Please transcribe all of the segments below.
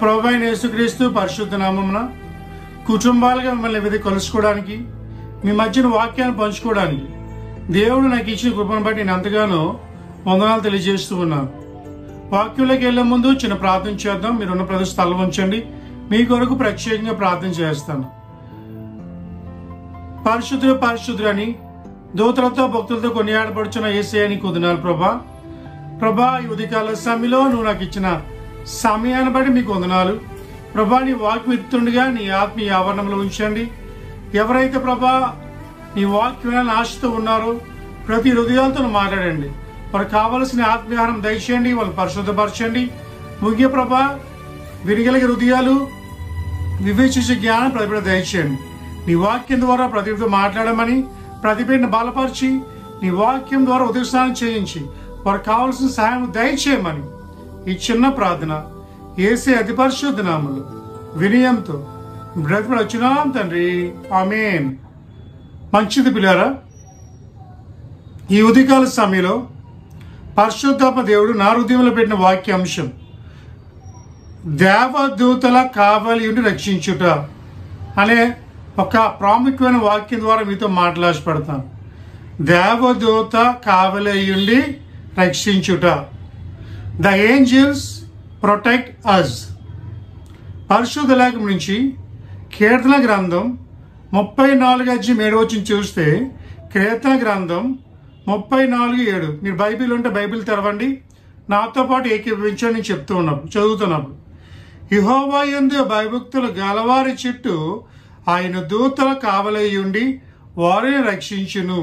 ప్రభు అయిన యేసుక్రీస్తు పరిశుద్ధ నామమున కుటుంబాలుగా మిమ్మల్ని విధి కలుసుకోవడానికి మీ మధ్యన వాక్యాన్ని పంచుకోవడానికి దేవుడు నాకు ఇచ్చిన కృపను బట్టి నేను ఎంతగానో వందనాలు తెలియజేస్తూ ఉన్నాను వాక్యంలోకి వెళ్లే ముందు చిన్న ప్రార్థన చేద్దాం మీరున్న ప్రదేశం తల ఉంచండి మీ కొరకు ప్రత్యేకంగా ప్రార్థన చేస్తాను పరిశుద్ధుడు పరిశుద్ధుడు అని దూతలతో భక్తులతో కొనియాడబడుచున్న ఏసయాని కుదినాలు ప్రభా ప్రభా ఈ ఉదయకాల సమయంలో నువ్వు నాకు ఇచ్చిన సమయాన్ని బట్టి మీకు వందనాలు ప్రభా నీ వాక్యం ఎత్తుండగా నీ ఆత్మీయ ఆవరణంలో ఉంచండి ఎవరైతే ప్రభా నీ వాక్యాన్ని ఆశతో ఉన్నారో ప్రతి హృదయాలతో నువ్వు మాట్లాడండి వారికి కావలసిన ఆత్మీయాహారం దయచేయండి వాళ్ళు పరిశుద్ధపరచండి ముఖ్య ప్రభా విరిగలిగే హృదయాలు వివేచించే జ్ఞానం ప్రతిభ దయచేయండి నీ వాక్యం ద్వారా ప్రతిభతో మాట్లాడమని ప్రతిభను బలపరిచి నీ వాక్యం ద్వారా ఉదయస్నానం చేయించి వారికి కావాల్సిన సహాయం దయచేయమని ఈ చిన్న ప్రార్థన ఏసే అతి పరిశుద్ధ నామలు వినయంతో బ్రతిపడి వచ్చినాం తండ్రి ఆమెన్ మంచిది పిల్లారా ఈ ఉదయకాల సమయంలో పరిశుద్ధాత్మ దేవుడు నా హృదయంలో పెట్టిన వాక్యాంశం దేవదూతల కావలి ఉండి రక్షించుట అనే ఒక ప్రాముఖ్యమైన వాక్యం ద్వారా మీతో మాట్లాడతాను దేవదూత కావలి ఉండి రక్షించుట ద ఏంజల్స్ ప్రొటెక్ట్ అస్ పరిశుద్ధ లేఖం నుంచి కీర్తన గ్రంథం ముప్పై నాలుగు అజ్జి ఏడవచ్చి చూస్తే కీర్తన గ్రంథం ముప్పై నాలుగు ఏడు మీరు బైబిల్ ఉంటే బైబిల్ తెరవండి నాతో పాటు ఏకీభవించని నేను చెప్తూ ఉన్నప్పుడు చదువుతున్నప్పుడు ఇహోవా ఎందు భయభక్తులు గలవారి చుట్టూ ఆయన దూతల కావలయ్యుండి వారిని రక్షించును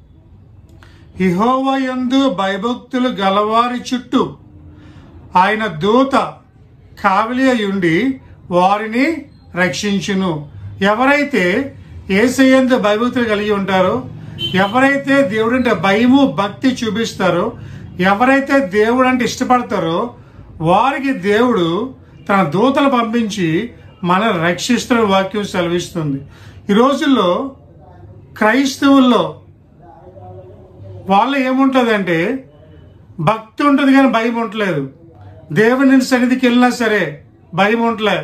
ఇహోవా యందు భయభక్తులు గలవారి చుట్టూ ఆయన దూత కావలి అయ్యుండి వారిని రక్షించును ఎవరైతే ఏసయ్యందు భయభక్తులు కలిగి ఉంటారో ఎవరైతే దేవుడంటే భయము భక్తి చూపిస్తారో ఎవరైతే దేవుడు అంటే ఇష్టపడతారో వారికి దేవుడు తన దూతలు పంపించి మనల్ని రక్షిస్తున్న వాక్యం సెలవిస్తుంది ఈ రోజుల్లో క్రైస్తవుల్లో వాళ్ళు ఏముంటుందంటే భక్తి ఉంటుంది కానీ భయం ఉండలేదు దేవుని సన్నిధికి వెళ్ళినా సరే భయం ఉండలే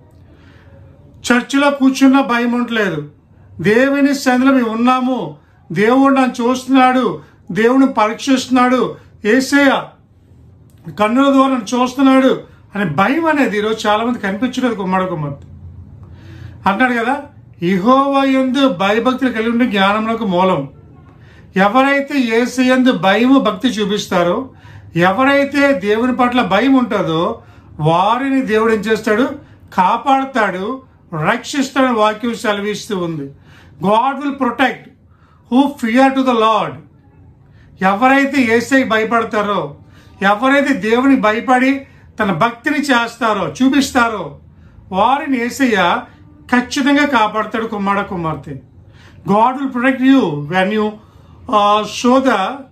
చర్చిలో కూర్చున్నా భయం ఉండలేదు దేవుని సన్నిధిలో మేము ఉన్నాము దేవుడు నన్ను చూస్తున్నాడు దేవుని పరీక్షిస్తున్నాడు ఏసయ్య కన్నుల ద్వారా నన్ను చూస్తున్నాడు అనే భయం అనేది ఈరోజు చాలా మంది కనిపించలేదు కుమ్మడి కుమార్తె అంటాడు కదా ఇహోవ ఎందు భయభక్తులు కలిగి ఉండే జ్ఞానములకు మూలం ఎవరైతే ఏసయందు భయము భక్తి చూపిస్తారో ఎవరైతే దేవుని పట్ల భయం ఉంటుందో వారిని దేవుడు ఏం చేస్తాడు కాపాడుతాడు రక్షిస్తాడు వాక్యం సెలవిస్తూ ఉంది God will protect who fear to the Lord ఎవరైతే ఏసై భయపడతారో ఎవరైతే దేవుని భయపడి తన భక్తిని చేస్తారో చూపిస్తారో వారిని ఏసయ్య ఖచ్చితంగా కాపాడతాడు కుమార కుమార్తె God will protect you when you show the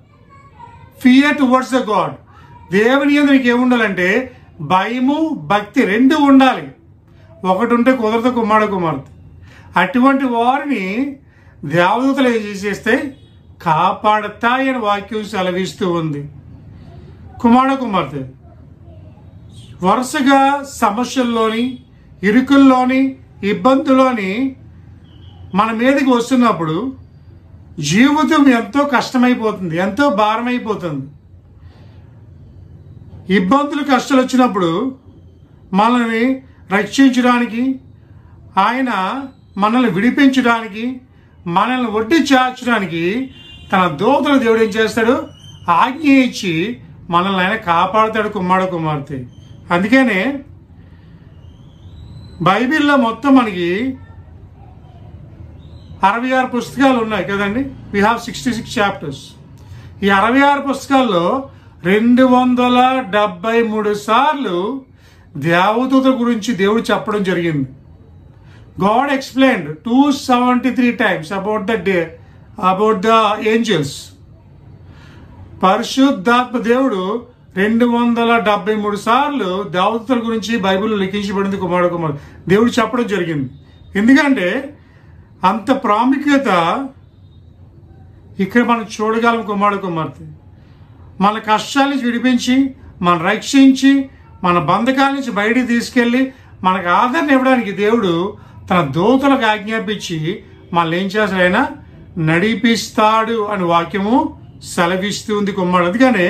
fear towards the God దేవుని ఎందు నీకు ఏముండాలంటే భయము భక్తి రెండు ఉండాలి ఒకటి ఉంటే కుదరదు కుమార కుమార్తె అటువంటి వారిని దేవదూతలు ఏం చేసేస్తే కాపాడతాయని వాక్యం సెలవిస్తూ ఉంది కుమార కుమార్తె వరుసగా సమస్యల్లోని ఇరుకుల్లోని ఇబ్బందులోని మన మీదకి వస్తున్నప్పుడు జీవితం ఎంతో కష్టమైపోతుంది ఎంతో భారమైపోతుంది ఇబ్బందులు కష్టాలు వచ్చినప్పుడు మనల్ని రక్షించడానికి ఆయన మనల్ని విడిపించడానికి మనల్ని ఒడ్డి చేర్చడానికి తన దూతలు దేవుడు ఏం చేస్తాడు ఆజ్ఞ ఇచ్చి మనల్ని ఆయన కాపాడుతాడు కుమ్మాడు కుమార్తె అందుకనే బైబిల్లో మొత్తం మనకి అరవై ఆరు పుస్తకాలు ఉన్నాయి కదండి we have sixty six chapters ఈ అరవై ఆరు పుస్తకాల్లో రెండు వందల డెబ్బై మూడు సార్లు దేవదూత గురించి దేవుడు చెప్పడం జరిగింది God explained two seventy three times about the day about the angels పరిశుద్ధాత్మ దేవుడు రెండు వందల డెబ్బై మూడు సార్లు దేవతల గురించి బైబిల్లో లిఖించబడింది కుమారుడు కుమారుడు దేవుడు చెప్పడం జరిగింది ఎందుకంటే అంత ప్రాముఖ్యత ఇక్కడ మనం చూడగలం కుమారుడు కుమార్తె మన కష్టాల నుంచి విడిపించి మన రక్షించి మన బంధకాల నుంచి బయటికి తీసుకెళ్ళి మనకు ఆదరణ ఇవ్వడానికి దేవుడు తన దూతలకు ఆజ్ఞాపించి మనల్ని ఏం చేస్తాడు ఆయన నడిపిస్తాడు అని వాక్యము సెలవిస్తూ ఉంది కుమ్మాడు అందుకనే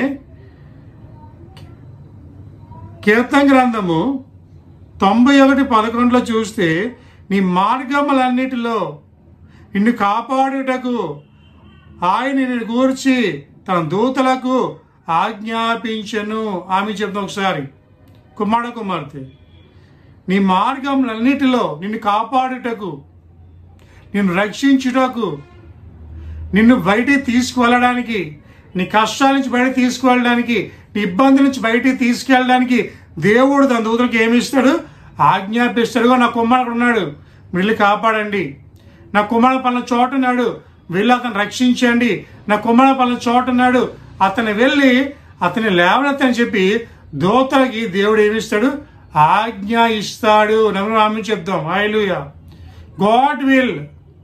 కీర్తన గ్రంథము తొంభై ఒకటి పదకొండులో చూస్తే నీ మార్గములన్నిటిలో నిన్ను కాపాడుటకు ఆయన నిన్ను గూర్చి తన దూతలకు ఆజ్ఞాపించను ఆమె చెప్తాం ఒకసారి కుమార కుమార్తె నీ మార్గములన్నిటిలో నిన్ను కాపాడుటకు నిన్ను రక్షించుటకు నిన్ను బయటికి తీసుకువెళ్ళడానికి నీ కష్టాల నుంచి బయట తీసుకువెళ్ళడానికి నీ ఇబ్బంది నుంచి బయటికి తీసుకెళ్ళడానికి దేవుడు తన దూతలకు ఏమి ఇస్తాడు ఆజ్ఞాపిస్తాడు నా కుమారుడు ఉన్నాడు వెళ్ళి కాపాడండి నా కుమారుడు పలానా చోట ఉన్నాడు వెళ్ళి అతను రక్షించండి నా కుమారుడు పలానా చోట ఉన్నాడు అతను వెళ్ళి అతని లేవనెత్తని చెప్పి దూతలకి దేవుడు ఏమిస్తాడు ఆజ్ఞ ఇస్తాడు నమ్మ ఆమె చెప్దాం hallelujah God will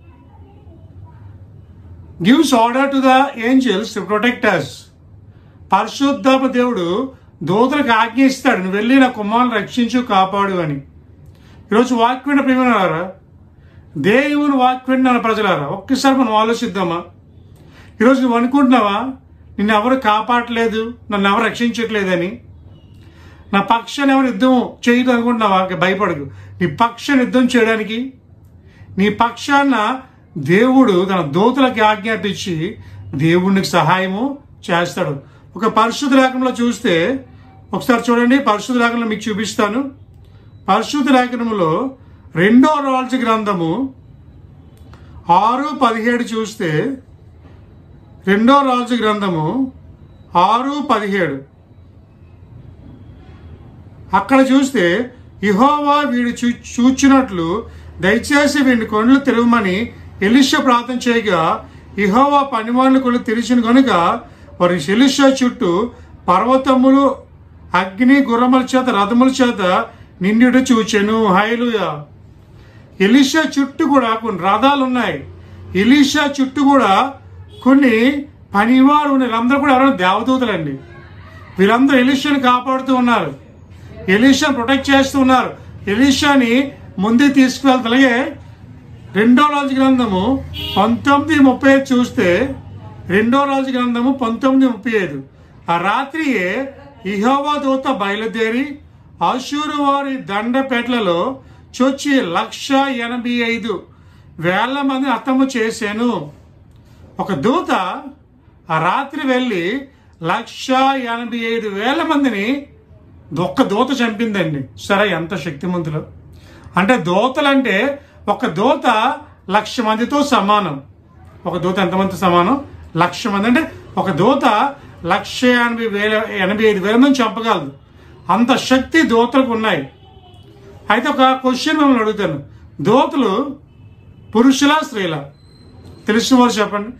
gives order to the angels to protect us పరిశుద్ధాప దేవుడు దూతలకు ఆజ్ఞ ఇస్తాడు నువ్వు వెళ్ళి నా కుమారుని రక్షించు కాపాడు అని ఈరోజు వాక్యం ప్రేమనారా దేవుని వాక్యం నా ప్రజలారా ఒక్కసారి మనం ఆలోచిద్దామా ఈరోజు నువ్వు అనుకుంటున్నావా నిన్ను ఎవరు కాపాడలేదు నన్ను ఎవరు రక్షించట్లేదని నా పక్షాన్ని ఎవరు యుద్ధం చేయదు అనుకుంటున్నావా ఇక భయపడకు నీ పక్షాన్ని యుద్ధం చేయడానికి నీ పక్షాన దేవుడు తన దూతలకి ఆజ్ఞాపించి దేవునికి సహాయము చేస్తాడు ఒక పరిశుద్ధ లేఖనంలో చూస్తే ఒకసారి చూడండి పరిశుద్ధ లేఖనంలో మీకు చూపిస్తాను పరిశుద్ధ లేఖనంలో రెండో రాజు గ్రంథము ఆరు పదిహేడు చూస్తే రెండో రాజు గ్రంథము ఆరు పదిహేడు అక్కడ చూస్తే ఇహోవా వీడు చూ చూచినట్లు దయచేసి వీడిని కొండలు తిరగమని ఎలిష ప్రార్థన చేయగా ఇహోవా పనివాళ్ళు కొలు తెరిచిన కనుక వారి ఎలిష చుట్టూ పర్వతములు అగ్ని గుర్రముల చేత రథముల చేత నిండుడు చూచెను హైలుయా ఎలిషా చుట్టూ కూడా కొన్ని రథాలు ఉన్నాయి ఎలిషా చుట్టూ కూడా కొన్ని పనివారు ఉన్నారు వీళ్ళందరూ కూడా ఎవరైనా దేవదూతలండి వీళ్ళందరూ ఎలిషాని కాపాడుతూ ఉన్నారు ఎలీషాని ప్రొటెక్ట్ చేస్తూ ఉన్నారు ఎలీషాని ముందుకు తీసుకువెళ్తలే రెండో రాజు గ్రంథము పంతొమ్మిది ముప్పై ఐదు చూస్తే రెండో రాజు గ్రంథము పంతొమ్మిది ముప్పై ఐదు ఆ రాత్రియే ఇహోవా దూత బయలుదేరి అశూరు వారి దండపేటలలో చొచ్చి లక్ష ఎనభై ఐదు వేల మంది హతము చేశాను ఒక దూత ఆ రాత్రి వెళ్ళి లక్ష ఎనభై ఐదు వేల మందిని ఒక్క దూత చంపిందండి సరే ఎంత శక్తిమంతులు అంటే దూతలంటే ఒక దూత లక్ష మందితో సమానం ఒక దూత ఎంతమంది సమానం లక్ష మంది అంటే ఒక దూత లక్ష ఎనభై వేల ఎనభై ఐదు వేల మంది చంపగలదు అంత శక్తి దూతలకు ఉన్నాయి అయితే ఒక క్వశ్చన్ మిమ్మల్ని అడుగుతాను దూతలు పురుషులా స్త్రీలా తెలిసిన వారు చెప్పండి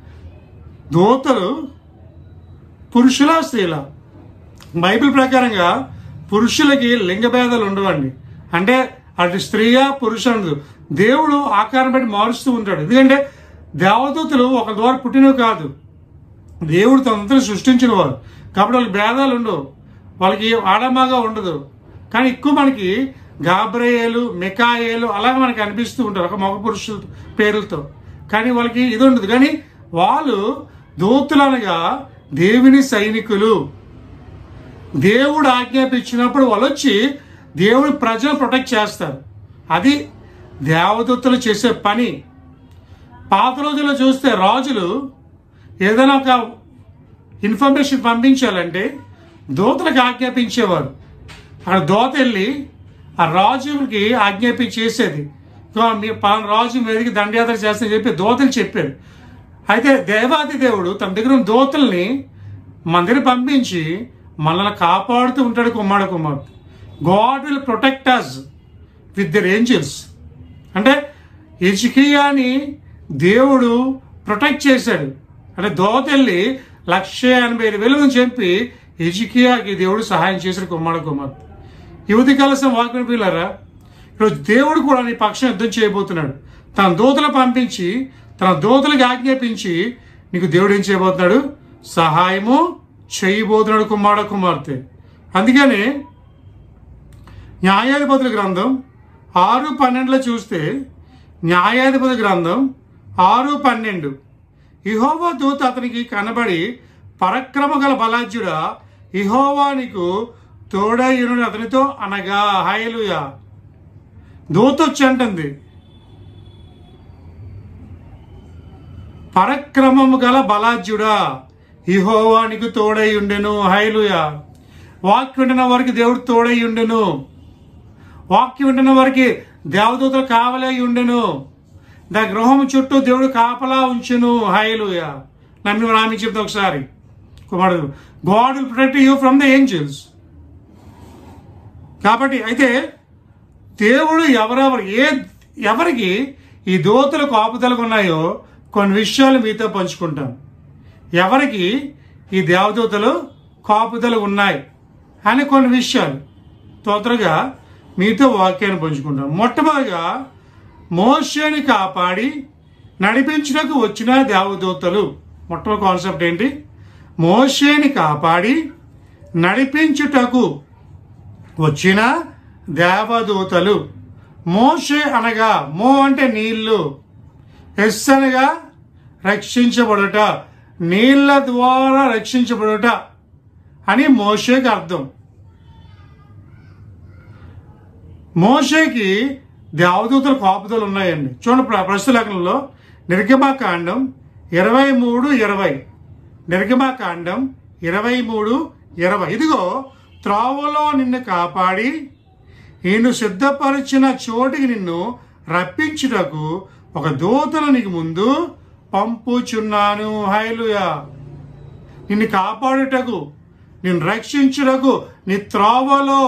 దూతలు పురుషులా స్త్రీలా బైబిల్ ప్రకారంగా పురుషులకి లింగ భేదాలు ఉండవండి అంటే అటు స్త్రీయా పురుష ఉండదు దేవుడు ఆకారం బట్టి మారుస్తూ ఉంటాడు ఎందుకంటే దేవదూతలు ఒక ద్వారా పుట్టినవి కాదు దేవుడు తనంతా సృష్టించిన వారు కాబట్టి వాళ్ళకి భేదాలు ఉండవు వాళ్ళకి ఆడమాగా ఉండదు కానీ ఎక్కువ మనకి గాబ్రయేలు మికాయేలు అలాగే మనకి అనిపిస్తూ ఉంటారు ఒక మగ పురుషుల పేర్లతో కానీ వాళ్ళకి ఇది ఉండదు కానీ వాళ్ళు దూతులు అనగా దేవుని సైనికులు దేవుడు ఆజ్ఞాపించినప్పుడు వాళ్ళు వచ్చి దేవుడి ప్రజలు ప్రొటెక్ట్ చేస్తారు అది దేవదూతలు చేసే పని పాత రోజుల్లో చూస్తే రాజులు ఏదైనా ఒక ఇన్ఫర్మేషన్ పంపించాలంటే దూతలకు ఆజ్ఞాపించేవారు అక్కడ దోత వెళ్ళి ఆ రాజులకి ఆజ్ఞాపించి చేసేది ఇదిగో మీ పలానా రాజు మీదకి దండయాత్ర చేస్తానని చెప్పి దోతలు చెప్పారు అయితే దేవాది దేవుడు తన దగ్గర ఉన్న దోతల్ని మన దగ్గర పంపించి మనల్ని కాపాడుతూ ఉంటాడు కుమ్మాడు కుమారుడు God will protect us with their angels అంటే ఎజికియాని దేవుడు ప్రొటెక్ట్ చేశాడు అంటే దోతెళ్ళి లక్ష ఎనభై ఐదు వేలను చెప్పి ఎజికియాకి దేవుడు సహాయం చేశాడు కుమ్మాడు కుమార్ యువతి కలసం వాక్యం పిల్లరా ఈరోజు దేవుడు కూడా నీ పక్షం యుద్ధం చేయబోతున్నాడు తన దూతలు పంపించి తన దూతలకు ఆజ్ఞాపించి నీకు దేవుడు ఏం చేయబోతున్నాడు సహాయము చేయబోతున్నాడు కుమారుడు కుమార్తె అందుకని న్యాయాధిపతుల గ్రంథం ఆరు పన్నెండులో చూస్తే న్యాయాధిపతి గ్రంథం ఆరు పన్నెండు ఇహోవా దూత అతనికి కనబడి పరక్రమ గల బలాజ్యుడా ఇహోవా నీకు తోడయ్యును అతనితో అనగా హైలుయా దూత వచ్చి అంటుంది పరక్రమము గల బలాజ్యుడా ఇహోవానికి తోడై ఉండెను హైలుయా వాక్యం వింటున్న వారికి దేవుడు తోడై ఉండెను వాక్యం వింటున్న వారికి దేవదూతలు కావలై ఉండెను దా గృహం చుట్టూ దేవుడు కాపలా ఉంచును హైలుయా నమ్మి నామి చెప్తా ఒకసారి కుమారుడు God will protect you from the angels కాబట్టి అయితే దేవుడు ఎవరెవరు ఏ ఎవరికి ఈ దోతలు కాపుదలకు ఉన్నాయో కొన్ని విషయాలు మీతో పంచుకుంటాం ఎవరికి ఈ దేవదూతలు కాపుదలు ఉన్నాయి అని కొన్ని విషయాలు తొందరగా మీతో వాక్యాన్ని పంచుకుంటాం మొట్టమొదటిగా మోషేని కాపాడి నడిపించినకు వచ్చిన దేవదూతలు మొట్టమొదటి కాన్సెప్ట్ ఏంటి మోషేని కాపాడి నడిపించుటకు వచ్చిన దేవదూతలు మోషే అనగా మో అంటే నీళ్లు ఎస్ అనగా రక్షించబడుట నీళ్ల ద్వారా రక్షించబడుట అని మోషేకి అర్థం మోషేకి దేవదూతల కాపుదలు ఉన్నాయండి చూడండి ప్ర- ప్రస్తుత లేఖనంలో నిర్గమాకాండం ఇరవై మూడు ఇరవై నిర్గమాకాండం ఇరవై మూడు ఇరవై ఇదిగో త్రోవలో నిన్ను కాపాడి నేను సిద్ధపరిచిన చోటికి నిన్ను రప్పించుటకు ఒక దూతను నీకు ముందు పంపుచున్నాను హైలుయా నిన్ను కాపాడుటకు నిన్ను రక్షించుటకు నీ త్రోవలో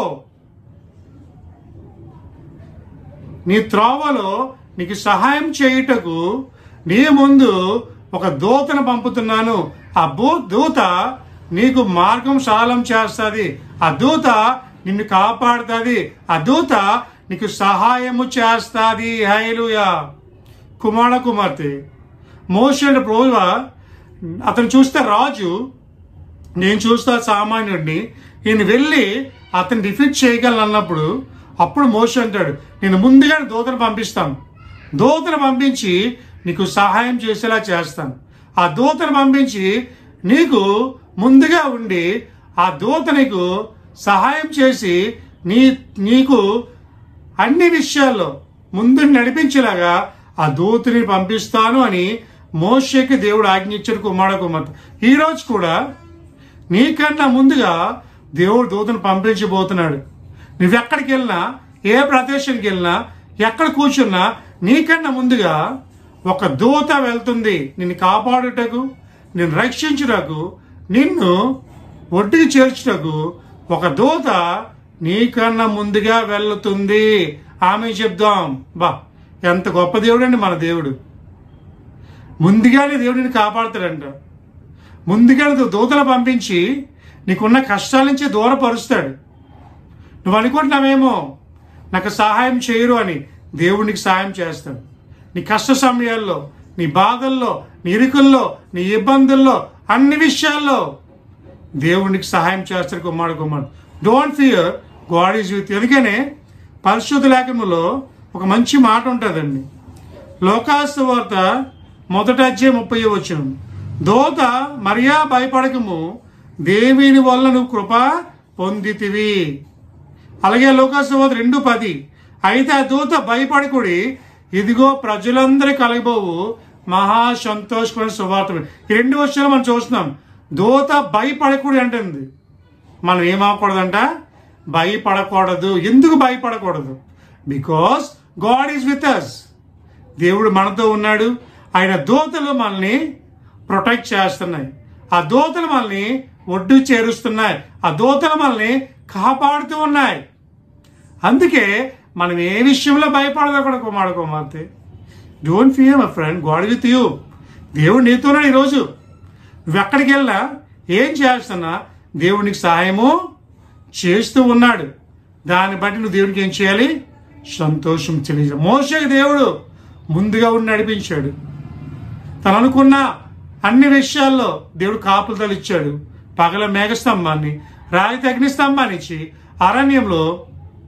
నీ త్రోవలో నీకు సహాయం చేయుటకు నీ ముందు ఒక దూతను పంపుతున్నాను ఆ భూ దూత నీకు మార్గం సరళం చేస్తుంది ఆ దూత నిన్ను కాపాడుతుంది ఆ దూత నీకు సహాయము చేస్తుంది హైలుయా కుమార కుమార్తె మోషన్ ప్రోజ అతను చూస్తే రాజు నేను చూస్తా సామాన్యుడిని నేను వెళ్ళి అతన్ని డిఫీట్ చేయగలను అన్నప్పుడు అప్పుడు మోష అంటాడు నేను ముందుగా దూతను పంపిస్తాను దూతను పంపించి నీకు సహాయం చేసేలా చేస్తాను ఆ దూతను పంపించి నీకు ముందుగా ఉండి ఆ దూత నీకు సహాయం చేసి నీ నీకు అన్ని విషయాల్లో ముందు నడిపించేలాగా ఆ దూతని పంపిస్తాను అని మోషేకి దేవుడు ఆజ్ఞించాడు కుమార కుమార్తె ఈ రోజు కూడా నీకన్నా ముందుగా దేవుడు దూతను పంపించబోతున్నాడు నువ్వెక్కడికి వెళ్ళినా ఏ ప్రదేశానికి వెళ్ళినా ఎక్కడ కూర్చున్నా నీకన్నా ముందుగా ఒక దూత వెళ్తుంది నిన్ను కాపాడుటకు నిన్ను రక్షించుటకు నిన్ను ఒడ్డుకి చేర్చుటకు ఒక దూత నీకన్నా ముందుగా వెళ్తుంది ఆమె చెప్దాం బా ఎంత గొప్ప దేవుడండి మన దేవుడు ముందుగానే దేవుడిని కాపాడుతాడంట ముందుగానే దూతలు పంపించి నీకున్న కష్టాల నుంచి దూరపరుస్తాడు నువ్వు అనుకుంటున్నావేమో నాకు సహాయం చేయరు అని దేవుడికి సహాయం చేస్తాడు నీ కష్ట సమయాల్లో నీ బాధల్లో నీ ఇరుకుల్లో నీ ఇబ్బందుల్లో అన్ని విషయాల్లో దేవునికి సహాయం చేస్తాడు కుమారుడు కుమారుడు don't fear God is with ఎందుకనే పరిశుద్ధ లేఖనంలో ఒక మంచి మాట ఉంటుందండి లోకాసు వార్త మొదట అధ్యాయం ముప్పై వచ్చిన దోత మరియా భయపడకము దేవిని వల్ల నువ్వు కృప పొందితివి అలాగే లోకాసు వార్త రెండు పది అయితే ఆ దూత భయపడకుడి ఇదిగో ప్రజలందరి కలగబోవు మహా సంతోషమైన సువార్త ఈ రెండు విషయాలు మనం చూస్తున్నాం దూత భయపడకూడదు అంటుంది మనం ఏమవకూడదంట భయపడకూడదు ఎందుకు భయపడకూడదు because God is with us దేవుడు మనతో ఉన్నాడు ఆయన దూతలు మనల్ని ప్రొటెక్ట్ చేస్తున్నాయి ఆ దూతలు మనల్ని ఒడ్డు చేరుస్తున్నాయి ఆ దూతలు మనల్ని కాపాడుతూ ఉన్నాయి అందుకే మనం ఏ విషయంలో భయపడదక్కడ కుమార కుమార్తె don't fear my friend God with you దేవుడు నీతోనే ఈరోజు నువ్వెక్కడికి వెళ్ళినా ఏం చేస్తున్నా దేవునికి సహాయము చేస్తూ ఉన్నాడు దాన్ని బట్టి నువ్వు దేవునికి ఏం చేయాలి సంతోషం తెలియజేయాలి మోసకి దేవుడు ముందుగా ఉండి నడిపించాడు తను అనుకున్న అన్ని విషయాల్లో దేవుడు కాపులతలు ఇచ్చాడు పగల మేఘస్తంభాన్ని రాయితీ అగ్నిస్తంభాన్ని ఇచ్చి అరణ్యంలో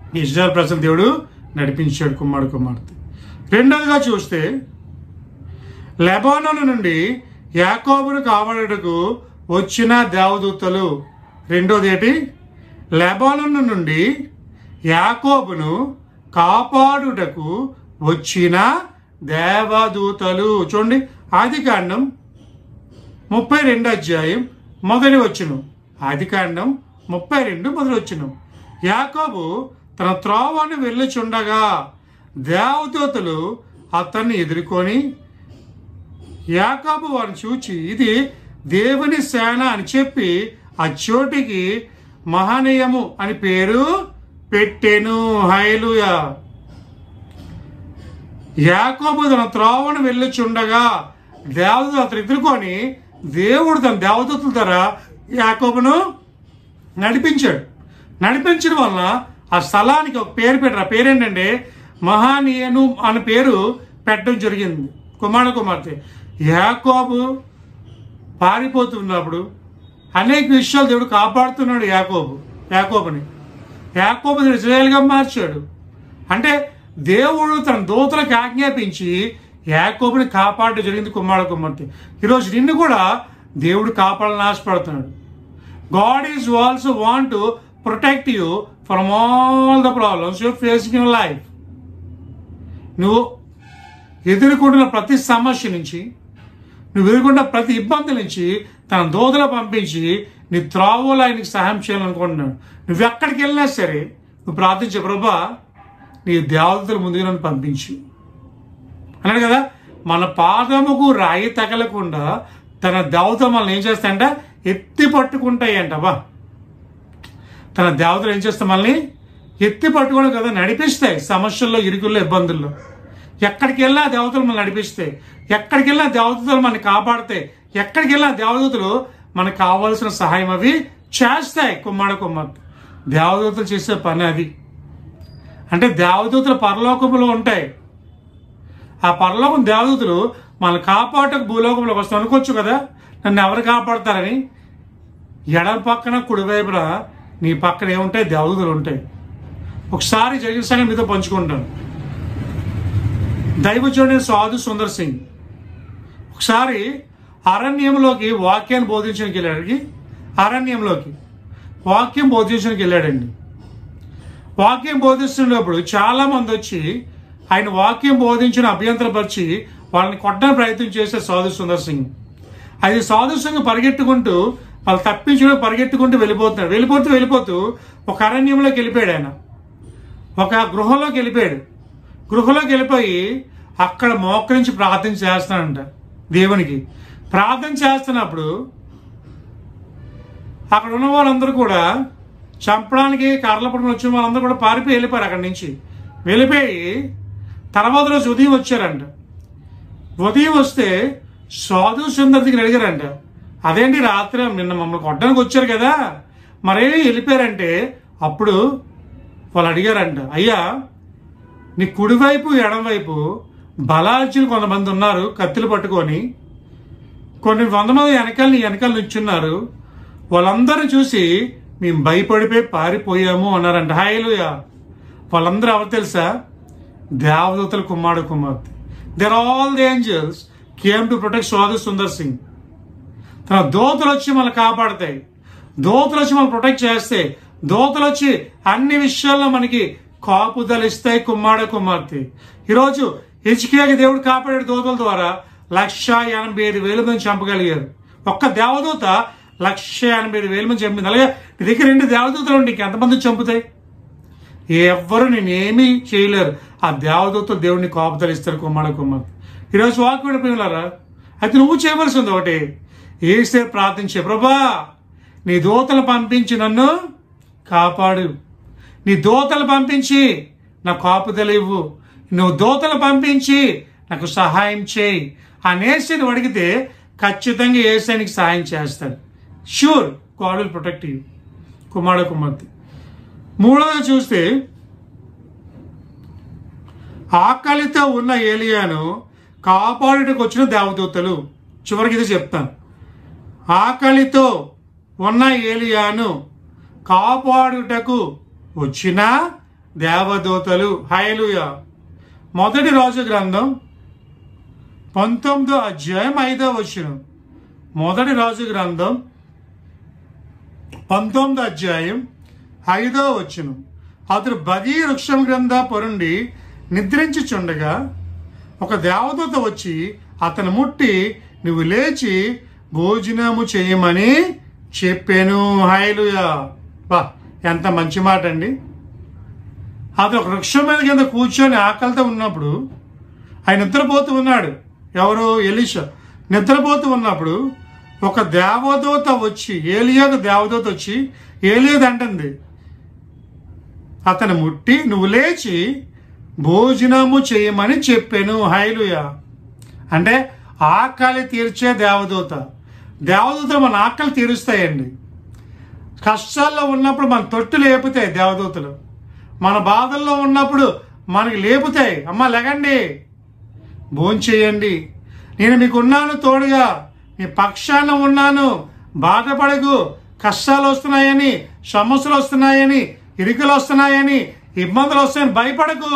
ఇజ్రాయల్ ప్రజలు దేవుడు నడిపించాడు కుమారుడు కుమార్తె రెండవదిగా చూస్తే లెబానోను నుండి యాకోబును కాపాడుటకు వచ్చిన దేవదూతలు రెండోది ఏంటి లెబానోను నుండి యాకోబును కాపాడుటకు వచ్చిన దేవదూతలు చూడండి ఆది కాండం ముప్పై రెండు అధ్యాయం మొదటి వచ్చును ఆది కాండం ముప్పై రెండు మొదటి వచ్చును యాకోబు తన త్రోవను వెళ్ళుచుండగా దేవదూతలు అతన్ని ఎదుర్కొని యాకాబు వారిని చూచి ఇది దేవుని సేన అని చెప్పి ఆ చోటికి మహనీయము అని పేరు పెట్టెను హైలుయా యాకోబు తన త్రోవను వెళ్ళుచుండగా దేవదూత అతను ఎదుర్కొని దేవుడు తన దేవదూతల ద్వారా యాకోబును నడిపించాడు నడిపించడం వలన ఆ స్థలానికి ఒక పేరు పెట్టారు ఆ పేరు ఏంటంటే మహానీయను అనే పేరు పెట్టడం జరిగింది కుమార కుమార్తె యాకోబు పారిపోతున్నప్పుడు అనేక విషయాలు దేవుడు కాపాడుతున్నాడు యాకోబు యాకోబుని యాకోబు ఇజ్రాయేల్గా మార్చాడు అంటే దేవుడు తన దూతలకు ఆజ్ఞాపించి యాకోబుని కాపాడడం జరిగింది కుమార కుమార్తె ఈరోజు నిన్ను కూడా దేవుడు కాపాడాలని ఆశపడుతున్నాడు God is also want to protect you from all the problems you facing your life నువ్వు ఎదుర్కొంటున్న ప్రతి సమస్య నుంచి నువ్వు ఎదుర్కొంటున్న ప్రతి ఇబ్బంది నుంచి తన దోదలు పంపించి నీ త్రావులు ఆయనకి సహాయం చేయాలనుకుంటున్నాడు నువ్వు ఎక్కడికి వెళ్ళినా సరే నువ్వు ప్రార్థించే ప్రభా నీ దేవతల ముందుగా నన్ను పంపించు అన్నాడు కదా మన పాదముకు రాయి తగలకుండా తన దేవత మనల్ని ఏం చేస్తాయంట ఎత్తి పట్టుకుంటాయంట బా తన దేవతలు ఏం చేస్తాయి మనల్ని ఎత్తి పట్టుకోవడం కదా నడిపిస్తాయి సమస్యల్లో ఇరుకుల్లో ఇబ్బందుల్లో ఎక్కడికి వెళ్ళినా దేవతలు మనల్ని నడిపిస్తాయి ఎక్కడికి వెళ్ళినా దేవతలు మనల్ని కాపాడతాయి ఎక్కడికి వెళ్ళినా దేవదూతలు మనకు కావాల్సిన సహాయం అవి చేస్తాయి కుమ్మాడ కుమ్మత్తు దేవదూతలు చేసే పని అది అంటే దేవదూతలు పరలోకములో ఉంటాయి ఆ పరలోకం దేవదూతలు మన కాపాటకు భూలోకంలోకి వస్తాం అనుకోవచ్చు కదా నన్ను ఎవరు కాపాడతారని ఎడమ పక్కన కుడివైపున నీ పక్కన ఏముంటాయి దేవదూతలు ఉంటాయి ఒకసారి జరిగిన సంగతి మీతో పంచుకుంటాను దైవజుడి సాధు సుందర్ సింగ్ ఒకసారి అరణ్యంలోకి వాక్యాన్ని బోధించడానికి వెళ్ళాడు అరణ్యంలోకి వాక్యం బోధించడానికి వెళ్ళాడండి వాక్యం బోధిస్తున్నప్పుడు చాలా మంది వచ్చి ఆయన వాక్యం బోధించిన అభ్యంతరపరిచి వాళ్ళని కొట్టడానికి ప్రయత్నం చేసే సాధు సుందర్ సింగ్ అది సాధు సింగ్ పరిగెట్టుకుంటూ వాళ్ళు తప్పించడం పరిగెట్టుకుంటూ వెళ్ళిపోతున్నాడు వెళ్ళిపోతూ వెళ్ళిపోతూ ఒక అరణ్యంలోకి వెళ్ళిపోయాడు ఆయన ఒక గృహంలోకి వెళ్ళిపోయాడు గృహలోకి వెళ్ళిపోయి అక్కడ మోకరించి ప్రార్థన చేస్తున్నాడంట దేవునికి ప్రార్థన చేస్తున్నప్పుడు అక్కడ ఉన్న వాళ్ళందరూ కూడా చంపడానికి కర్రల పట్టుకుని వచ్చిన వాళ్ళందరూ కూడా పారిపోయి వెళ్ళిపోయారు అక్కడి నుంచి వెళ్ళిపోయి తర్వాత రోజు ఉదయం వచ్చారంట ఉదయం వస్తే సాధు సుందర్ దగ్గర అడిగారంట అదేంటి రాత్రి నిన్న మమ్మల్ని కొట్టడానికి వచ్చారు కదా మరే వెళ్ళిపోయారంటే అప్పుడు వాళ్ళు అడిగారంట అయ్యా నీ కుడివైపు ఎడమవైపు బలార్జులు కొంతమంది ఉన్నారు కత్తులు పట్టుకొని కొన్ని వంద మంది వెనకాల నీ వెనకాల నిల్చున్నారు వాళ్ళందరూ చూసి మేము భయపడిపోయి పారిపోయాము అన్నారంట హాయిలుయ వాళ్ళందరూ ఎవరు తెలుసా దేవదూతల కుమారుడు కుమార్తె there all the angels came to protect Sadhu Sundar Singh తన దోతలు వచ్చి మనల్ని కాపాడతాయి దోతలు వచ్చి మనం ప్రొటెక్ట్ చేస్తే దోతలు వచ్చి అన్ని విషయాల్లో మనకి కాపుదలు ఇస్తాయి కుమ్మాడ కుమార్తె ఈరోజు హెచ్కేకి దేవుడు కాపాడే దోతల ద్వారా లక్ష ఎనభై ఐదు వేల మంది చంపగలిగారు ఒక్క దేవదూత లక్ష ఎనభై ఐదు వేల మంది చంపింది అలాగే నీ దగ్గర రెండు దేవదూతలు ఉండి ఎంతమంది చంపుతాయి ఎవ్వరు నేనేమీ చేయలేరు ఆ దేవదూతలు దేవుడిని కాపుదలు ఇస్తారు కుమ్మాడ కుమార్తె ఈరోజు వాక్ విడిపోయినారా అయితే నువ్వు చేయవలసింది ఒకటి ఏసే ప్రార్థించే ప్రభా నీ దూతలు పంపించి నన్ను కాపాడు నీ దూతలు పంపించి నా కాపుదల ఇవ్వు నువ్వు దూతలు పంపించి నాకు సహాయం చేయి అనేసి నువ్వు అడిగితే ఖచ్చితంగా ఏసానికి సహాయం చేస్తాడు sure God will protect you కుమార కుమార్తె మూడవది చూస్తే ఆకలితో ఉన్న ఏలియాను కాపాడుటకు వచ్చిన దేవదూతలు చివరికి ఇది చెప్తాను ఆకలితో ఉన్న ఏలియాను కాపాడుటకు వచ్చిన దేవదూతలు హైలుయ మొదటి రోజు గ్రంథం పంతొమ్మిదో అధ్యాయం ఐదో వచనం మొదటి రాజు గ్రంథం పంతొమ్మిదో అధ్యాయం ఐదో వచనం అతడు బదీ వృక్షం గ్రంథ పొరుండి నిద్రించుచుండగా ఒక దేవదూత వచ్చి అతను ముట్టి నువ్వు లేచి భోజనము చేయమని చెప్పాను హైలుయా బా ఎంత మంచి మాట అండి అది ఒక వృక్షం మీద కింద కూర్చొని ఆకలితో ఉన్నప్పుడు ఆయన నిద్రపోతూ ఉన్నాడు ఎవరు ఎలీషా నిద్రపోతూ ఉన్నప్పుడు ఒక దేవదూత వచ్చి ఏలియాకు దేవదూత వచ్చి ఏలియది అంటుంది అతను ముట్టి నువ్వు లేచి భోజనము చేయమని చెప్పాను హైలుయా అంటే ఆకలి తీర్చే దేవదూత దేవదూతలు మన ఆకలి తీరుస్తాయండి కష్టాల్లో ఉన్నప్పుడు మన తొట్టు లేపుతాయి దేవదూతలు మన బాధల్లో ఉన్నప్పుడు మనకి లేపుతాయి అమ్మ లెగండి భోంచేయండి నేను మీకు ఉన్నాను తోడుగా మీ పక్షాన ఉన్నాను బాధపడకు కష్టాలు వస్తున్నాయని సమస్యలు వస్తున్నాయని ఇరుకులు వస్తున్నాయని ఇబ్బందులు వస్తాయని భయపడకు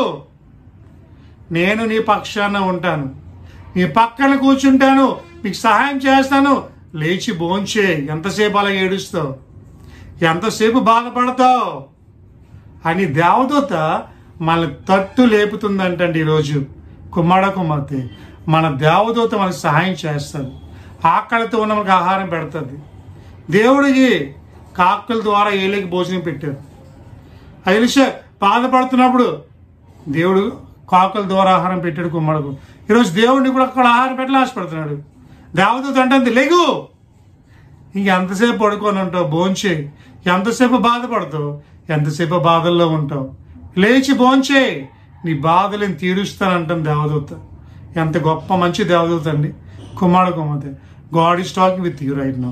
నేను నీ పక్షాన ఉంటాను నీ పక్కన కూర్చుంటాను మీకు సహాయం చేస్తాను లేచి భోంచే ఎంతసేపు అలా ఏడుస్తావు ఎంతసేపు బాధపడతావు అని దేవదూత మన తట్టు లేపుతుందంటండి ఈరోజు కుమ్మడ కుమార్తె మన దేవదూత మనకు సహాయం చేస్తుంది ఆకలితో ఉన్న మనకు ఆహారం పెడుతుంది దేవుడికి కాకుల ద్వారా ఏలికి భోజనం పెట్టారు ఐలిష బాధపడుతున్నప్పుడు దేవుడు కాకుల ద్వారా ఆహారం పెట్టాడు కుమ్మడకు ఈరోజు దేవుడిని కూడా అక్కడ ఆహారం పెట్టాలి ఆశపడుతున్నాడు దేవదూత అంటుంది లేగు ఇంకెంతసేపు పడుకొని ఉంటావు భోంచే ఎంతసేపు బాధపడతావు ఎంతసేపు బాధల్లో ఉంటావు లేచి భోంచే నీ బాధలను తీరుస్తానంటాం దేవదూత ఎంత గొప్ప మంచి దేవదూత అండి కుమార కుమార్తె God is talking with you right now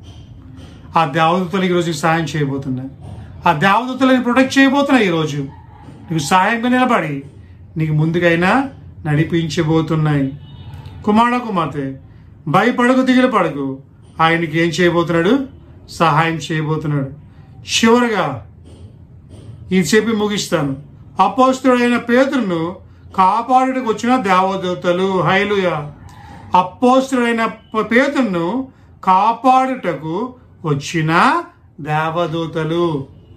ఆ దేవదూతలు ఈరోజు నీకు సాయం చేయబోతున్నాయి ఆ దేవదూతలని ప్రొటెక్ట్ చేయబోతున్నాయి ఈరోజు నీకు సాయంగా నిలబడి నీకు ముందుకైనా నడిపించబోతున్నాయి కుమార కుమార్తె భయపడకు దిగులు పడకు ఆయనకి ఏం చేయబోతున్నాడు సహాయం చేయబోతున్నాడు చివరగా ఇది చెప్పి ముగిస్తాను అపోస్తుడైన పేతురును కాపాడుటకు వచ్చిన దేవదూతలు హైలుయ అపోస్తుడైన ప- పేతురును కాపాడుటకు వచ్చిన దేవదూతలు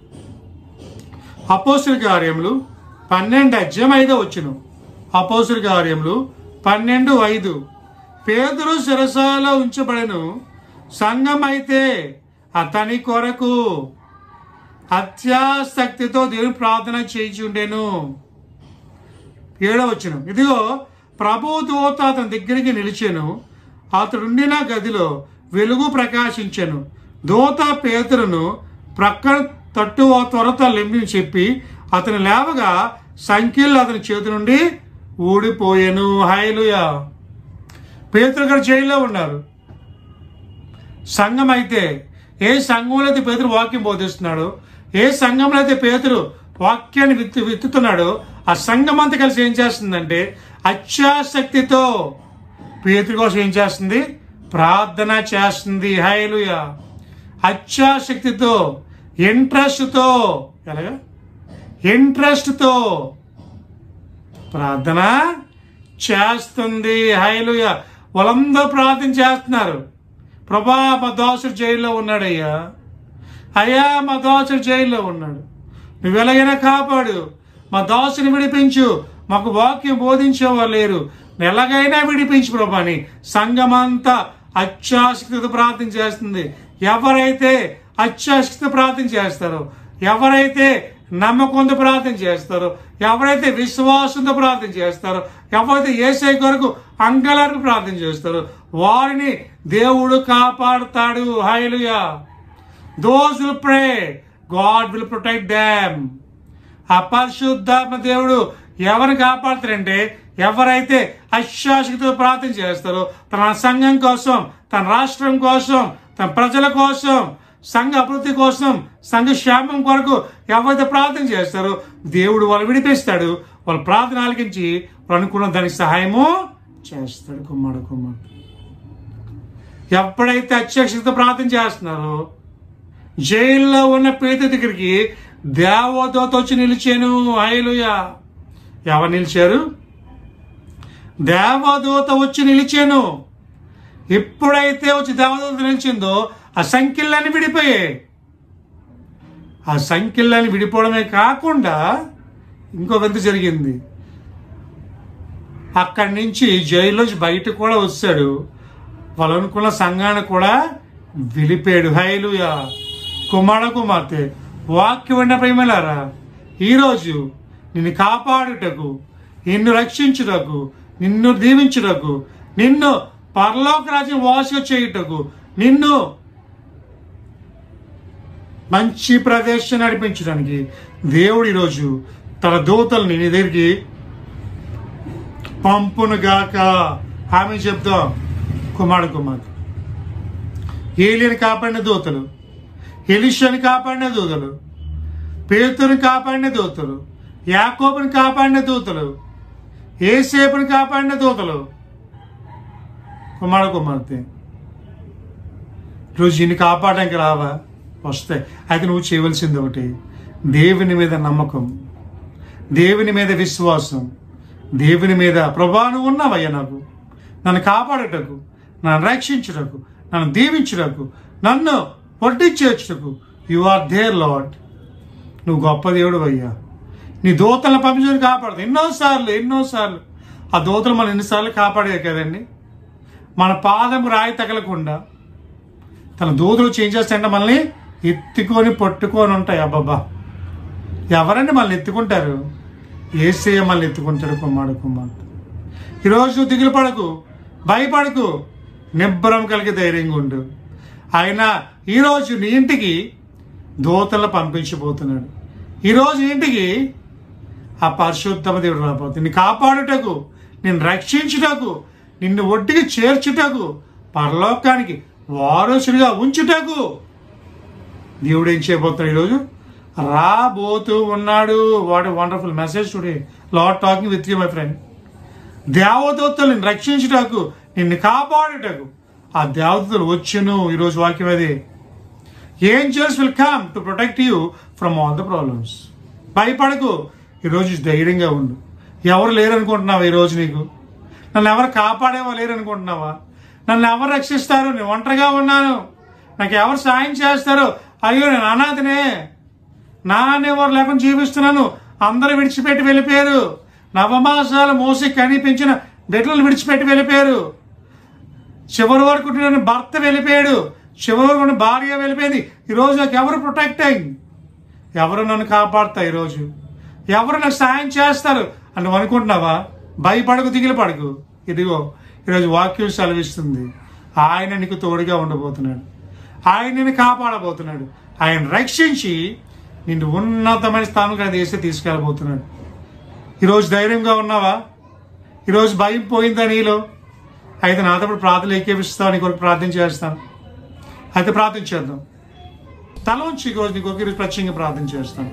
అపోస్తుల కార్యములు పన్నెండు అధ్యాయం ఐదో వచ్చును అపోస్తుల కార్యములు పన్నెండు ఐదు పేదరు శిరసాలో ఉంచబడను సంఘం అయితే అతని కొరకు అత్యాసక్తితో దేవుని ప్రార్థన చేయించుండెను ఏడవచ్చును ఇదిగో ప్రభు దూత అతని దగ్గరికి నిలిచెను అతడుండిన గదిలో వెలుగు ప్రకాశించెను దూత పేతురును ప్రక్కన తట్టు ఓ త్వరత లెంబి చెప్పి అతను లేవగా సంఖ్యలు అతని చేతి నుండి ఊడిపోయాను హైలుయా పేతురు గారు జైల్లో ఉన్నారు సంఘం అయితే ఏ సంఘంలో అయితే పేతురు వాక్యం బోధిస్తున్నాడు ఏ సంఘంలో అయితే పేతురు వాక్యాన్ని విత్తు విత్తుతున్నాడో ఆ సంఘం అంతా కలిసి ఏం చేస్తుందంటే అత్యాసక్తితో పేతురు కోసం ఏం చేస్తుంది ప్రార్థన చేస్తుంది హైలుయ అత్యాసక్తితో ఇంట్రెస్ట్తో ఎలాగా ఇంట్రెస్ట్తో ప్రార్థన చేస్తుంది హైలుయ వాళ్ళందరూ ప్రార్థన చేస్తున్నారు ప్రభా మా దోసుడు జైల్లో ఉన్నాడయ్యా అయ్యా మా దోసుడు జైల్లో ఉన్నాడు నువ్వు ఎలాగైనా కాపాడు మా దోసుని విడిపించు మాకు వాక్యం బోధించేవారు లేరు ఎలాగైనా విడిపించు ప్రభా అని సంఘమంతా అత్యాసక్తితో ప్రార్థన చేస్తుంది ఎవరైతే అత్యాసక్తితో ప్రార్థన చేస్తారో ఎవరైతే నమ్మకంతో ప్రార్థన చేస్తారో ఎవరైతే విశ్వాసంతో ప్రార్థన చేస్తారో ఎవరైతే ఏసై కొరకు అంగళానికి ప్రార్థన చేస్తారో వారిని దేవుడు కాపాడుతాడు hallelujah those will pray God will protect them ఆ పరిశుద్ధాత్మ దేవుడు ఎవరిని కాపాడుతారంటే ఎవరైతే అశాశక్తితో ప్రార్థన చేస్తారో తన సంఘం కోసం తన రాష్ట్రం కోసం తన ప్రజల కోసం సంఘ అభివృద్ధి కోసం సంఘ క్షేమం కొరకు ఎవరైతే ప్రార్థన చేస్తారో దేవుడు వాళ్ళు విడిపిస్తాడు వాళ్ళ ప్రార్థన ఆలకించి వాళ్ళు అనుకున్న దానికి సహాయము చేస్తాడు కుమ్మాడు కుమ్మాడు ఎప్పుడైతే అత్యక్షత ప్రార్థన చేస్తున్నారో జైల్లో ఉన్న పేద దగ్గరికి దేవదూత వచ్చి నిలిచాను హైలుయా ఎవరు నిలిచారు దేవదూత వచ్చి నిలిచాను ఎప్పుడైతే వచ్చి దేవదూత నిలిచిందో ఆ సంఖ్యలన్నీ విడిపోయాయి ఆ సంఖ్యలన్నీ విడిపోవడమే కాకుండా ఇంకొక వింత జరిగింది అక్కడి నుంచి జైల్లోంచి బయట కూడా వచ్చాడు వాళ్ళు అనుకున్న సంఘాన్ని కూడా విలిపాడు హైలుయా కుమార కుమార్తె వాక్యం విన్న ప్రేమలారా ఈరోజు నిన్ను కాపాడుటకు నిన్ను రక్షించుటకు నిన్ను దీవించుటకు నిన్ను పరలోక రాజ్యం వాసుగా చేయుటకు నిన్ను మంచి ప్రదేశం నడిపించడానికి దేవుడు ఈరోజు తన దూతల్ని నీ దగ్గరికి పంపునుగాక ఆమె చెప్తాం కుమారుడు కుమార్తె ఏలియని కాపాడిన దూతలు ఎలిషని కాపాడిన దూతలు పేతుని కాపాడిన దూతలు యాకోబుని కాపాడిన దూతలు ఏసేపుని కాపాడిన దూతలు కుమారుడు కుమార్తె రోజు ఇన్ని కాపాడడానికి రావా వస్తాయి అయితే నువ్వు చేయవలసింది ఒకటి దేవుని మీద నమ్మకం దేవుని మీద విశ్వాసం దేవుని మీద ప్రభా నువ్వు ఉన్నావయ్యా నాకు నన్ను కాపాడుటకు నన్ను రక్షించుటకు నన్ను దీవించుటకు నన్ను వడ్డించేర్చుటకు యు ఆర్ దేర్ లాడ్ నువ్వు గొప్ప దేవుడు అయ్యా నీ దూతలను పంపించుకొని కాపాడదు ఎన్నోసార్లు ఎన్నోసార్లు ఆ దూతలు మనం ఎన్నిసార్లు కాపాడే కదండి మన పాదం రాయి తగలకుండా తన దూతలు చేంజ్ చేస్తాయంటే మనల్ని ఎత్తుకొని పట్టుకొని ఉంటాయి అబ్బాబా ఎవరండి మనల్ని ఎత్తుకుంటారు ఏసయ్య మనల్ని ఎత్తుకుంటాడు కుమ్మాడు కుమ్మాడు ఈరోజు దిగులు పడకు భయపడకు నిబ్బరం కలిగి ధైర్యంగా ఉండు ఆయన ఈరోజు నీ ఇంటికి దూతలను పంపించబోతున్నాడు ఈరోజు నీ ఇంటికి ఆ పరిశుద్ధమ దేవుడు రాబోతుంది నిన్ను కాపాడుటకు నిన్ను రక్షించుటకు నిన్ను ఒడ్డుకి చేర్చుటకు పరలోకానికి వారసుడిగా ఉంచుటకు దేవుడు ఏం చేయబోతున్నాడు ఈరోజు రాబోతూ ఉన్నాడు what wonderful message today Lord talking with you my friend దేవదూతలను రక్షించుటకు నిన్ను కాపాడుటకు ఆ దేవదూతలు వచ్చును ఈరోజు వాక్యం అది angels will come to protect you from all the problems భయపడకు ఈరోజు ధైర్యంగా ఉండు ఎవరు లేరనుకుంటున్నావా ఈరోజు నీకు నన్ను ఎవరు కాపాడేవా లేరనుకుంటున్నావా నన్ను ఎవరు రక్షిస్తారు నేను ఒంటరిగా ఉన్నాను నాకు ఎవరు సాయం చేస్తారు అయ్యో నేను అనాథనే నా అనేవారు లేకుండా జీవిస్తున్నాను అందరూ విడిచిపెట్టి వెళ్ళిపోయారు నవమాసాలు మోసి కనిపించిన బిడ్డలు విడిచిపెట్టి వెళ్ళిపోయారు చివరి వరకు నేను భర్త వెళ్ళిపోయాడు చివరి వరకు ఉన్న భార్య వెళ్ళిపోయింది ఈరోజు నాకు ఎవరు ప్రొటెక్టింగ్ ఎవరు నన్ను కాపాడుతా ఈరోజు ఎవరు నాకు సాయం చేస్తారు అని నువ్వు అనుకుంటున్నావా భయపడకు దిగిలి పడకు ఇదిగో ఈరోజు వాక్యం సెలవిస్తుంది ఆయన నీకు తోడుగా ఉండబోతున్నాడు ఆయన నిన్ను కాపాడబోతున్నాడు ఆయన రక్షించి నిన్ను ఉన్నతమైన స్థానం చేసి తీసుకెళ్ళబోతున్నాడు ఈరోజు ధైర్యంగా ఉన్నావా ఈరోజు భయం పోయిందా నీలో అయితే నాతో పాటు ప్రార్థన ఏకేపిస్తావు నీ కొరకు ప్రార్థన చేస్తాను అయితే ప్రార్థన చేద్దాం తల ఉంచి ఈరోజు నీ కొరకు ఈరోజు ప్రత్యేకంగా ప్రార్థన చేస్తాను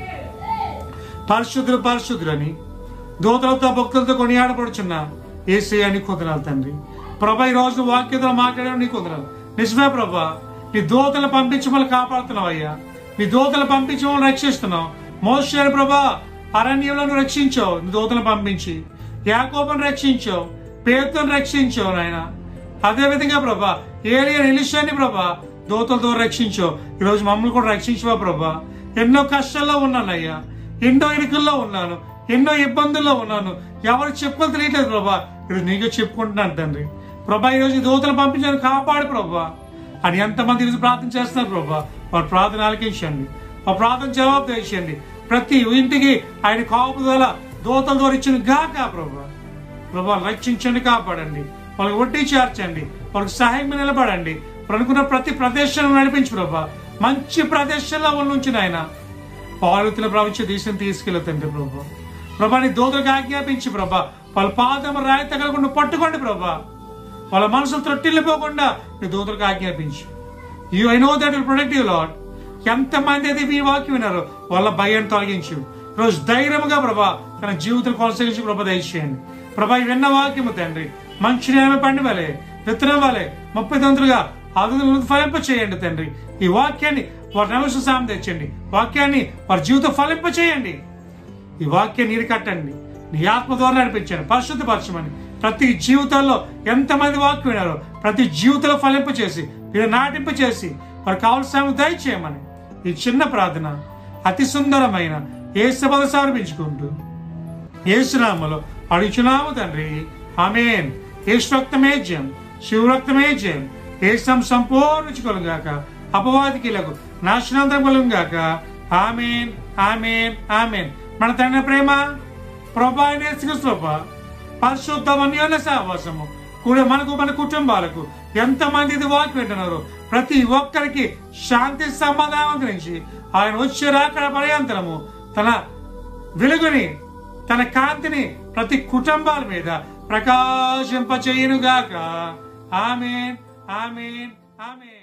పరిశుద్ధులు పరిశుద్ధులని దూతలతో భక్తులతో కొనియాడపడుచున్న ఏసీ అని కుదరాలి తండ్రి ప్రభా ఈ రోజు వాక్యతలో మాట్లాడే నీ కుదరాలి నిజమే ప్రభా నీ దూతలు పంపించి మమ్మల్ని కాపాడుతున్నావు అయ్యా నీ దూతలు పంపించి మమ్మల్ని రక్షిస్తున్నావు మోసారు ప్రభా అరణ్యంలో నువ్వు రక్షించావు నీ దూతలు పంపించి యాకోబను రక్షించావు పేతును రక్షించావు నాయన అదే విధంగా ప్రభా ఏలియా నిలిచాన్ని ప్రభా దూతలతో రక్షించావు ఈరోజు మమ్మల్ని కూడా రక్షించవా ప్రభా ఎన్నో కష్టాల్లో ఉన్నానయ్యా ఎన్నో ఇరుకుల్లో ఉన్నాను ఎన్నో ఇబ్బందుల్లో ఉన్నాను ఎవరు చెప్పుకోవాలి తెలియట్లేదు ప్రభా ఈరోజు నీకే చెప్పుకుంటున్నాను తండ్రి ప్రభా ఈరోజు ఈ దూతలు పంపించాను కాపాడు ప్రభా అని ఎంతమంది ఈరోజు ప్రార్థన చేస్తున్నారు ప్రభా వారి ప్రార్థన ఆలకించండి ఆ ప్రార్థన జవాబు తెచ్చండి ప్రతి ఇంటికి ఆయన కాపుదల దూతల ద్వారా ఇచ్చిన గాక ప్రభా ప్రభా రక్షించండి కాపాడండి వాళ్ళకి వడ్డీ చేర్చండి వాళ్ళకి సహాయం నిలబడండి వాళ్ళు అనుకున్న ప్రతి ప్రదేశం నడిపించు ప్రభా మంచి ప్రదేశంలో ఉంచి ఆయన పాలుతుల ప్రపంచ దేశం తీసుకెళ్తండి ప్రభా ప్రభా నీ దూతలకు ఆజ్ఞాపించి ప్రభా వాళ్ళ పాదం రాయి తగలకుండా పట్టుకోండి ప్రభా వాళ్ళ మనసులు త్రొట్టిల్లిపోకుండా నీ దూతలకు ఆజ్ఞాపించు you I know that will protect you Lord ఎంతమంది అయితే మీ వాక్యం విన్నారో వాళ్ళ భయాన్ని తొలగించు రోజు ధైర్యముగా ప్రభా తన జీవితం కొనసాగించి ప్రభా దయచేయండి ప్రభా ఈ విన్న వాక్యము తండ్రి మంచి నేల పండి వలె విత్తనం వలె ముప్పై తంతులుగా అదును ఫలింప చేయండి తండ్రి ఈ వాక్యాన్ని వారి నమస్సు సాయం తెచ్చండి వాక్యాన్ని వారి జీవితం ఫలింప చేయండి ఈ వాక్యం నీరు కట్టండి నీ ఆత్మ ద్వారా నడిపించండి పరిశుద్ధపరచమని ప్రతి జీవితంలో ఎంతమంది వాక్యం వినారో ప్రతి జీవితంలో ఫలింప చేసి మీరు నాటింప చేసి వారు కావలసిన దయచేయమని ఈ చిన్న ప్రార్థన అతి సుందరమైన ఏ సభలు సమర్పించుకుంటూ ఏసునామలో అడుగుచున్నాము తండ్రి ఆమెన్ ఏసు రక్తమే జయం శివ రక్తమే జయం ఏసం సంపూర్ణించుకోలుగాక అపవాదికి లకు నాశనాంతరం కలుగాక ఆమెన్ ఆమెన్ ఆమెన్ మన తండ్రి ప్రేమ ప్రభావ స్వప పరిశుద్ధ అన్యోన్య సహవాసము కూడా మనకు మన కుటుంబాలకు ఎంతమంది ఇది వాకి వింటున్నారు ప్రతి ఒక్కరికి శాంతి సమాధానం గురించి ఆయన వచ్చే రాకడ పర్యంతరము తన వెలుగుని తన కాంతిని ప్రతి కుటుంబాల మీద ప్రకాశింపచేయునుగాక ఆమెన్ ఆమెన్ ఆమెన్